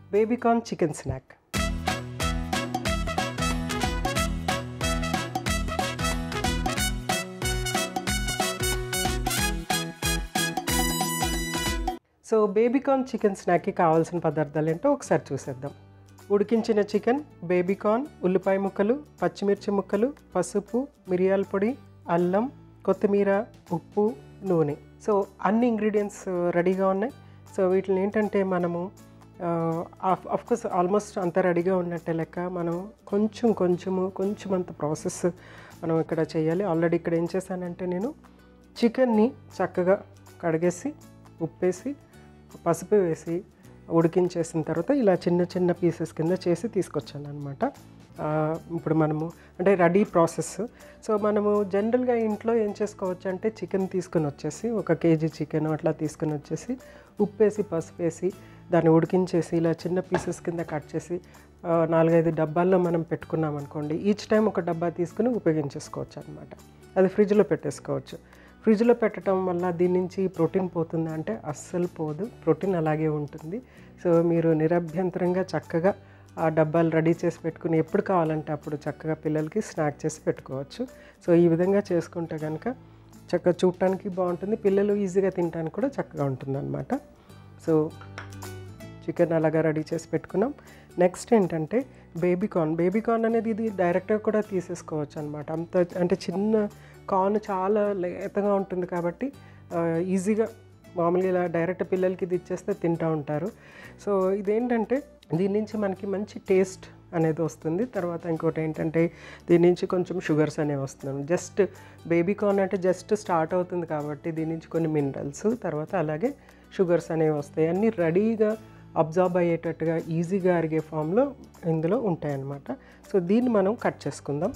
baby corn chicken snack so baby corn chicken స్నాక్కి కావాల్సిన పదార్థాలు ఏంటో ఒకసారి చూసేద్దాం ఉడికించిన చికెన్ బేబీకార్న్ ఉల్లిపాయ ముక్కలు పచ్చిమిర్చి ముక్కలు పసుపు మిరియాల పొడి అల్లం కొత్తిమీర ఉప్పు నూనె సో అన్ని ఇంగ్రీడియంట్స్ రెడీగా ఉన్నాయి సో వీటిని ఏంటంటే మనము కోర్స్ ఆల్మోస్ట్ అంత రెడీగా ఉన్నట్టే లెక్క మనం కొంచెం కొంచెము కొంచెం అంత ప్రాసెస్ మనం ఇక్కడ చేయాలి ఆల్రెడీ ఇక్కడ ఏం చేశానంటే నేను చికెన్ని చక్కగా కడిగేసి ఉప్పేసి పసుపు వేసి ఉడికించేసిన తర్వాత ఇలా చిన్న చిన్న పీసెస్ కింద చేసి తీసుకొచ్చాను అనమాట ఇప్పుడు మనము అంటే రెడీ ప్రాసెస్ సో మనము జనరల్గా ఇంట్లో ఏం చేసుకోవచ్చు అంటే చికెన్ తీసుకుని వచ్చేసి ఒక కేజీ చికెన్ అట్లా తీసుకుని వచ్చేసి ఉప్పేసి పసుపు వేసి దాన్ని ఉడికించేసి ఇలా చిన్న పీసెస్ కింద కట్ చేసి ఆ, నాలుగైదు డబ్బాల్లో మనం పెట్టుకున్నాం అనుకోండి ఈచ్ టైం ఒక డబ్బా తీసుకుని ఉపయోగించేసుకోవచ్చు అనమాట అది ఫ్రిడ్జ్లో పెట్టేసుకోవచ్చు ఫ్రిడ్జ్లో పెట్టడం వల్ల దీని నుంచి ప్రోటీన్ పోతుందా అంటే అస్సలు పోదు ప్రోటీన్ అలాగే ఉంటుంది సో మీరు నిరభ్యంతరంగా చక్కగా ఆ డబ్బాలు రెడీ చేసి పెట్టుకుని ఎప్పుడు కావాలంటే అప్పుడు చక్కగా పిల్లలకి స్నాక్ చేసి పెట్టుకోవచ్చు సో ఈ విధంగా చేసుకుంటే కనుక చక్కగా చూడటానికి బాగుంటుంది పిల్లలు ఈజీగా తినడానికి కూడా చక్కగా ఉంటుంది అనమాట సో చికెన్ అలాగా రెడీ చేసి పెట్టుకున్నాం నెక్స్ట్ ఏంటంటే బేబీ కార్న్ బేబీ కార్న్ అనేది ఇది డైరెక్ట్గా కూడా తీసేసుకోవచ్చు అనమాట అంత అంటే చిన్న కార్న్ చాలా లేతగా ఉంటుంది కాబట్టి ఆ, ఈజీగా మామూలుగా ఇలా డైరెక్ట్ పిల్లలకి ఇది ఇచ్చేస్తే తింటూ ఉంటారు సో ఇదేంటంటే దీని నుంచి మనకి మంచి టేస్ట్ అనేది వస్తుంది తర్వాత ఇంకోటి ఏంటంటే దీని నుంచి కొంచెం షుగర్స్ అనేవి వస్తున్నాయి జస్ట్ బేబీ కార్న్ అంటే జస్ట్ స్టార్ట్ అవుతుంది కాబట్టి దీని నుంచి కొన్ని మినరల్స్ తర్వాత అలాగే షుగర్స్ అనేవి వస్తాయి అన్నీ రెడీగా అబ్జార్బ్ అయ్యేటట్టుగా ఈజీగా అరిగే ఫామ్లో ఇందులో ఉంటాయన్నమాట సో దీన్ని మనం కట్ చేసుకుందాం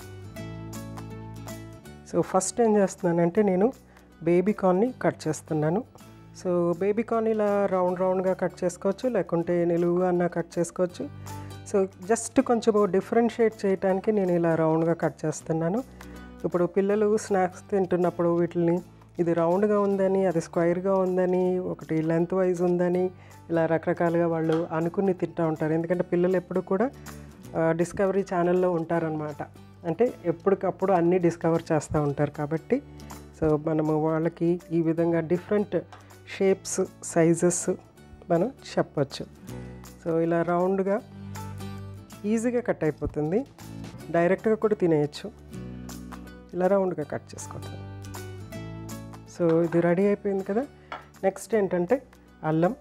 సో ఫస్ట్ ఏం చేస్తున్నానంటే నేను బేబీ కార్న్ని కట్ చేస్తున్నాను సో బేబీ కార్న్ ఇలా రౌండ్ రౌండ్గా కట్ చేసుకోవచ్చు లేకుంటే నిలువుగా అన్న కట్ చేసుకోవచ్చు సో జస్ట్ కొంచెం డిఫరెన్షియేట్ చేయడానికి నేను ఇలా రౌండ్గా కట్ చేస్తున్నాను ఇప్పుడు పిల్లలు స్నాక్స్ తింటున్నప్పుడు వీటిని ఇది రౌండ్గా ఉందని అది స్క్వైర్గా ఉందని ఒకటి లెంత్ వైజ్ ఉందని ఇలా రకరకాలుగా వాళ్ళు అనుకుని తింటూ ఉంటారు ఎందుకంటే పిల్లలు ఎప్పుడు కూడా డిస్కవరీ ఛానల్లో ఉంటారనమాట అంటే ఎప్పటికప్పుడు అన్నీ డిస్కవర్ చేస్తూ ఉంటారు కాబట్టి సో మనము వాళ్ళకి ఈ విధంగా డిఫరెంట్ షేప్స్ సైజెస్ మనం చెప్పచ్చు సో ఇలా రౌండ్గా ఈజీగా కట్ అయిపోతుంది డైరెక్ట్గా కూడా తినేయచ్చు ఇలా రౌండ్గా కట్ చేసుకోవటం సో ఇది రెడీ అయిపోయింది కదా నెక్స్ట్ ఏంటంటే అల్లం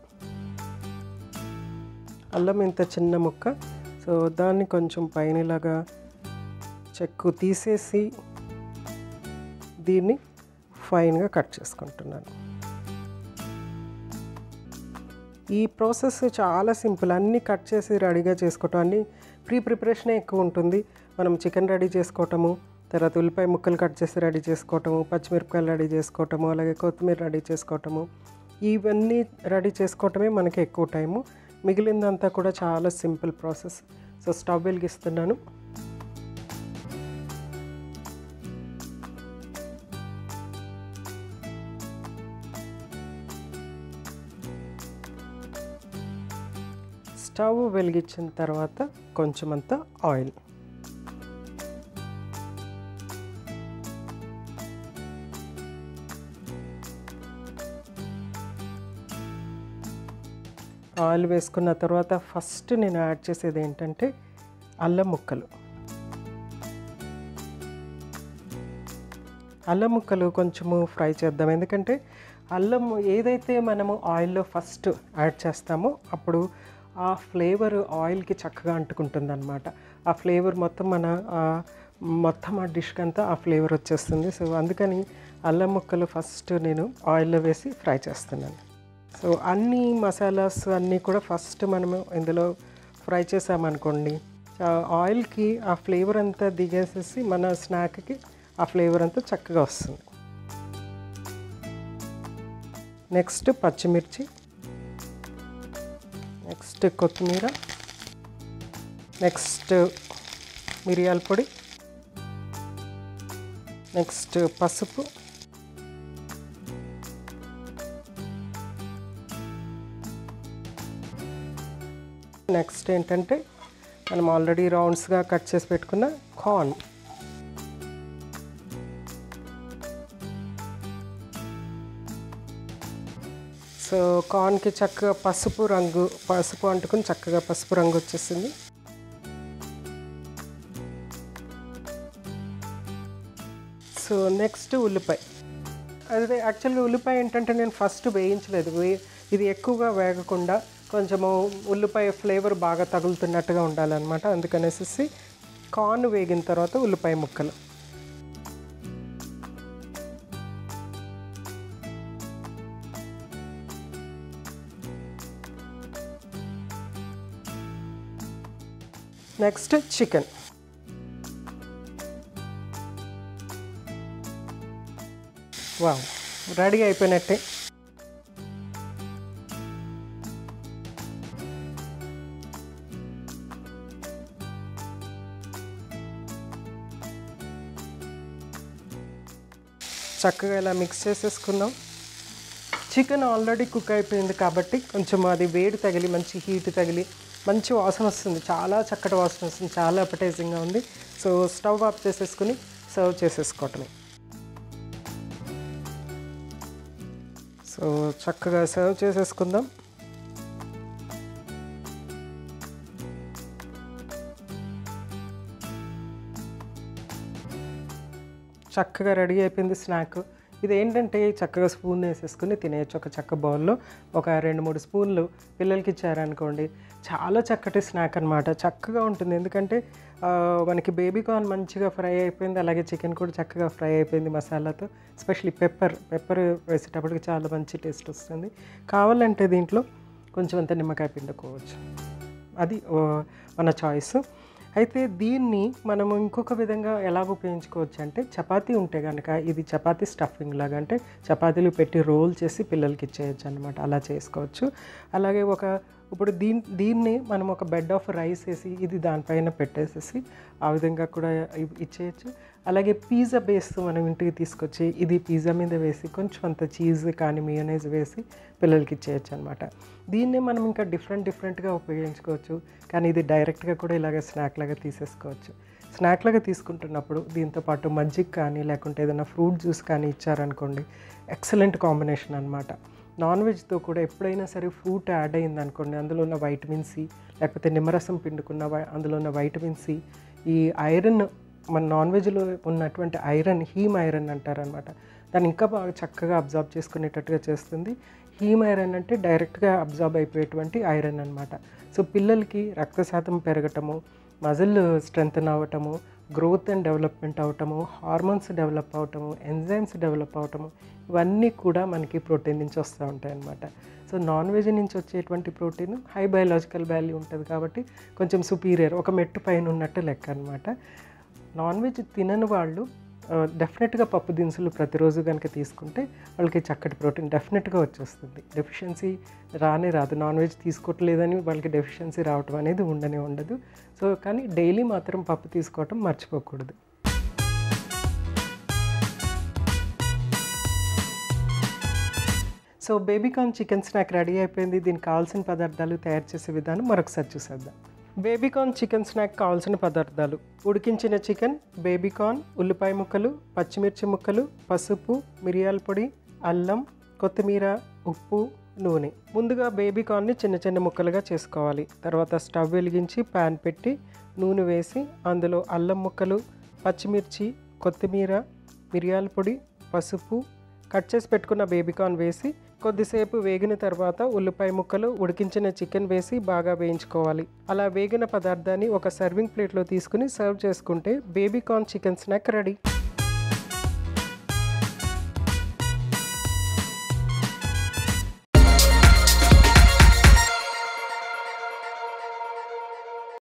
అల్లం ఇంత చిన్న ముక్క సో దాన్ని కొంచెం పైన ఇలాగా చెక్కు తీసేసి దీన్ని ఫైన్గా కట్ చేసుకుంటున్నాను ఈ ప్రాసెస్ చాలా సింపుల్ అన్నీ కట్ చేసి రెడీగా చేసుకోవటం అన్నీ ప్రీ ప్రిపరేషనే ఎక్కువ ఉంటుంది మనం చికెన్ రెడీ చేసుకోవటము తర్వాత ఉల్లిపాయ ముక్కలు కట్ చేసి రెడీ చేసుకోవటము పచ్చిమిరపకాయలు రెడీ చేసుకోవటము అలాగే కొత్తిమీర రెడీ చేసుకోవటము ఇవన్నీ రెడీ చేసుకోవటమే మనకి ఎక్కువ టైము మిగిలిందంతా కూడా చాలా సింపుల్ ప్రాసెస్ సో స్టవ్ వెలిగిస్తున్నాను స్టవ్ వెలిగించిన తర్వాత కొంచెం అంత ఆయిల్ ఆయిల్ వేసుకున్న తర్వాత ఫస్ట్ నేను యాడ్ చేసేది ఏంటంటే అల్లం ముక్కలు అల్లం ముక్కలు కొంచెము ఫ్రై చేద్దాం ఎందుకంటే అల్లం ఏదైతే మనము ఆయిల్లో ఫస్ట్ యాడ్ చేస్తామో అప్పుడు ఆ ఫ్లేవర్ ఆయిల్కి చక్కగా అంటుకుంటుంది అనమాట ఆ ఫ్లేవర్ మొత్తం మన ఆ, మొత్తం ఆ డిష్కి అంతా ఆ ఫ్లేవర్ వచ్చేస్తుంది సో అందుకని అల్లం ముక్కలు ఫస్ట్ నేను ఆయిల్లో వేసి ఫ్రై చేస్తున్నాను సో అన్ని మసాలాస్ అన్నీ కూడా ఫస్ట్ మనము ఇందులో ఫ్రై చేసామనుకోండి ఆ ఆయిల్కి ఆ ఫ్లేవర్ అంతా దిగేసేసి మన స్నాక్కి ఆ ఫ్లేవర్ అంతా చక్కగా వస్తుంది నెక్స్ట్ పచ్చిమిర్చి నెక్స్ట్ కొత్తిమీర నెక్స్ట్ మిరియాల పొడి నెక్స్ట్ పసుపు నెక్స్ట్ ఏంటంటే మనం ఆల్రెడీ రౌండ్స్గా కట్ చేసి పెట్టుకున్న కార్న్ సో కార్న్కి చక్కగా పసుపు రంగు పసుపు అంటుకుని చక్కగా పసుపు రంగు వచ్చేసింది సో నెక్స్ట్ ఉల్లిపాయ అదే యాక్చువల్గా ఉల్లిపాయ ఏంటంటే నేను ఫస్ట్ వేయించలేదు వే- ఇది ఎక్కువగా వేగకుండా కొంచెము ఉల్లిపాయ ఫ్లేవర్ బాగా తగులుతున్నట్టుగా ఉండాలన్నమాట అందుకనేసి కార్న్ వేగిన తర్వాత ఉల్లిపాయ ముక్కలు నెక్స్ట్ చికెన్ వావ్ రెడీ అయిపోయినట్టే చక్కగా ఇలా మిక్స్ చేసేసుకుందాం చికెన్ ఆల్రెడీ కుక్ అయిపోయింది కాబట్టి కొంచెం అది వేడి తగిలి మంచి హీట్ తగిలి మంచి వాసన వస్తుంది చాలా చక్కటి వాసన వస్తుంది చాలా అపటైజింగ్గా ఉంది సో స్టవ్ ఆఫ్ చేసేసుకుని సర్వ్ చేసేసుకోవటమే సో చక్కగా సర్వ్ చేసేసుకుందాం చక్కగా రెడీ అయిపోయింది స్నాక్ ఇది ఏంటంటే చక్కగా స్పూన్ వేసేసుకుని తినేయచ్చు ఒక చక్క బౌల్లో ఒక రెండు మూడు స్పూన్లు పిల్లలకి ఇచ్చారనుకోండి చాలా చక్కటి స్నాక్ అనమాట చక్కగా ఉంటుంది ఎందుకంటే ఆ, మనకి బేబీ కార్న్ మంచిగా ఫ్రై అయిపోయింది అలాగే చికెన్ కూడా చక్కగా ఫ్రై అయిపోయింది మసాలాతో ఎస్పెషలీ పెప్పర్ పెప్పర్ వేసేటప్పటికి చాలా మంచి టేస్ట్ వస్తుంది కావాలంటే దీంట్లో కొంచెం అంత నిమ్మకాయ పిండుకోవచ్చు అది ఓ, మన చాయిస్ అయితే దీన్ని మనము ఇంకొక విధంగా ఎలా ఉపయోగించుకోవచ్చు అంటే చపాతీ ఉంటే కనుక ఇది చపాతీ స్టఫింగ్ లాగా అంటే చపాతీలు పెట్టి రోల్ చేసి పిల్లలకి ఇచ్చేయచ్చు అనమాట అలా చేసుకోవచ్చు అలాగే ఒక ఇప్పుడు దీన్ దీన్ని మనం ఒక బెడ్ ఆఫ్ రైస్ వేసి ఇది దానిపైన పెట్టేసేసి ఆ విధంగా కూడా ఇ- ఇచ్చేయచ్చు అలాగే పిజ్జా బేస్ మనం ఇంటికి తీసుకొచ్చి ఇది పిజ్జా మీద వేసి కొంచెం అంత చీజ్ కానీ మియోనైజ్ వేసి పిల్లలకి ఇచ్చేయచ్చు అనమాట దీన్నే మనం ఇంకా డిఫరెంట్ డిఫరెంట్గా ఉపయోగించుకోవచ్చు కానీ ఇది డైరెక్ట్గా కూడా ఇలాగ స్నాక్ లాగా తీసేసుకోవచ్చు స్నాక్ లాగా తీసుకుంటున్నప్పుడు దీంతో పాటు మజ్జిగ కానీ లేకుంటే ఏదైనా ఫ్రూట్ జ్యూస్ కానీ ఇచ్చారనుకోండి ఎక్సలెంట్ కాంబినేషన్ అనమాట నాన్ వెజ్తో కూడా ఎప్పుడైనా సరే ఫ్రూట్ యాడ్ అయింది అనుకోండి అందులో ఉన్న వైటమిన్ సి లేకపోతే నిమ్మరసం పిండుకున్న వై- అందులో ఉన్న వైటమిన్ సి ఈ ఐరన్ మన నాన్ వెజ్లో ఉన్నటువంటి ఐరన్ హీమ్ ఐరన్ అంటారనమాట దాన్ని ఇంకా బాగా చక్కగా అబ్జార్బ్ చేసుకునేటట్టుగా చేస్తుంది హీమ్ ఐరన్ అంటే డైరెక్ట్గా అబ్జార్బ్ అయిపోయేటువంటి ఐరన్ అనమాట సో పిల్లలకి రక్త శాతం పెరగటము మజిల్ స్ట్రెంగ్తన్ అవ్వటము గ్రోత్ అండ్ డెవలప్మెంట్ అవటము హార్మోన్స్ డెవలప్ అవటము ఎంజైమ్స్ డెవలప్ అవటము ఇవన్నీ కూడా మనకి ప్రోటీన్ నుంచి వస్తూ ఉంటాయి అన్నమాట సో నాన్ వెజ్ నుంచి వచ్చేటువంటి ప్రోటీన్ హై బయలాజికల్ వాల్యూ ఉంటుంది కాబట్టి కొంచెం సుపీరియర్ ఒక మెట్టు పైన ఉన్నట్టు లెక్క అనమాట నాన్ వెజ్ తినని వాళ్ళు డెఫినెట్గా పప్పు దినుసులు ప్రతిరోజు కనుక తీసుకుంటే వాళ్ళకి చక్కటి ప్రోటీన్ డెఫినెట్గా వచ్చేస్తుంది డెఫిషియన్సీ రానే రాదు నాన్ వెజ్ తీసుకోవట్లేదని వాళ్ళకి డెఫిషియన్సీ రావటం అనేది ఉండనే ఉండదు సో కానీ డైలీ మాత్రం పప్పు తీసుకోవటం మర్చిపోకూడదు so baby corn chicken snack ready అయిపోయింది దీనికి కావాల్సిన పదార్థాలు తయారు చేసే విధానం మరొకసారి చూసేద్దాం బేబీకార్న్ చికెన్ స్నాక్ కావాల్సిన పదార్థాలు ఉడికించిన చికెన్ బేబీకార్న్ ఉల్లిపాయ ముక్కలు పచ్చిమిర్చి ముక్కలు పసుపు మిరియాల పొడి అల్లం కొత్తిమీర ఉప్పు నూనె ముందుగా బేబీకార్న్ని చిన్న చిన్న ముక్కలుగా చేసుకోవాలి తర్వాత స్టవ్ వెలిగించి ప్యాన్ పెట్టి నూనె వేసి అందులో అల్లం ముక్కలు పచ్చిమిర్చి కొత్తిమీర మిరియాల పొడి పసుపు కట్ చేసి పెట్టుకున్న బేబీకార్న్ వేసి కొద్దిసేపు వేగిన తర్వాత ఉల్లిపాయ ముక్కలు ఉడికించిన చికెన్ వేసి బాగా వేయించుకోవాలి అలా వేగిన పదార్థాన్ని ఒక సర్వింగ్ ప్లేట్లో తీసుకుని సర్వ్ చేసుకుంటే బేబీకార్న్ చికెన్ స్నాక్ రెడీ